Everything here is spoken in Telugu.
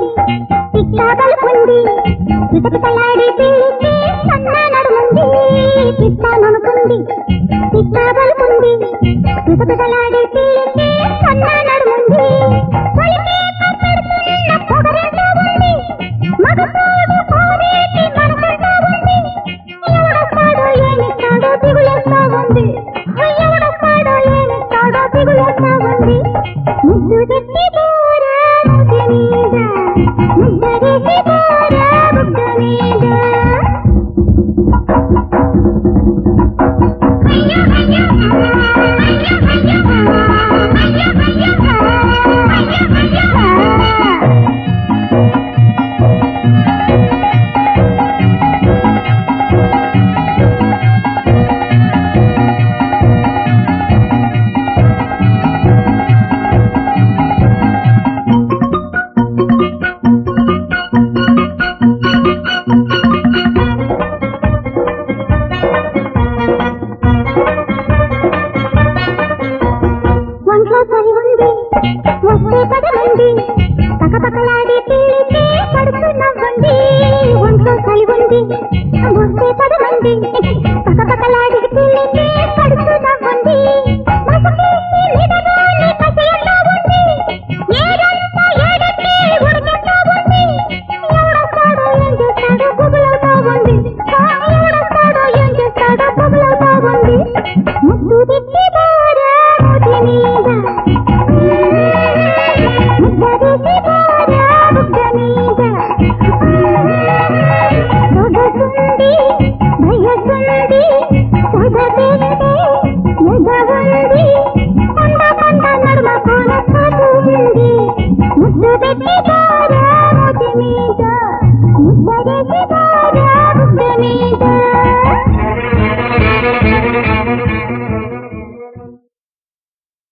పిచ్చాదలుకుంది పిటపిటలాడి పిల్లికి సన్న నడుముంది పిచ్చాననుకుంది పిచ్చాదలుకుంది పిటపిటలాడి పిల్లికి సన్న నడుముంది కొలికే కప్పెడుతున్న పొగరెంతో ఉంది మగపోడు కోరేటి మనసంతా ఉంది ఎవడొస్తాడో ఏమిస్తాడో దిగులేస్తా ఉంది ఎవడొస్తాడో ఏమిస్తాడో దిగులేస్తా ఉంది ముద్దు తెచ్చి పోరా ముద్దు మీద ముద్దరేసి పోరా ముద్దు మీద అయ్యో అయ్యో అయ్యో అయ్యో అయ్యో అయ్యో అయ్యో అయ్యో ఒంట్లో చలి ఉంది వస్తే పదమంది పకపకలాడి పిల్లితే పడుతూ నవ్వండి ఒంట్లో చలి ఉంది వస్తే పదమంది పకపకలాడి పిల్లితే పడుతూ నవ్వండి మసకేసి నిడలోని పసియంలో ఉంది ఏడంతా ఏడెత్తి ఉడికెత్తా ఉంది ఎవడొస్తాడో ఏం చేస్తాడో గుబులవుతా ఉంది ఆ, ఎవడొస్తాడో ఏం చేస్తాడో గుబులవుతా ఉంది ముద్దు తెచ్చి పోరా ముద్దు మీద ముద్దరేసి పోరా ముద్ద మీద సొగసుంది భయసుంది సొగసెందే ఎదవుంది కొండ కొండ నడుమ కోన ఉంది ముద్దు పెట్టి పోరా ముద్దు మీద ముద్దరేసి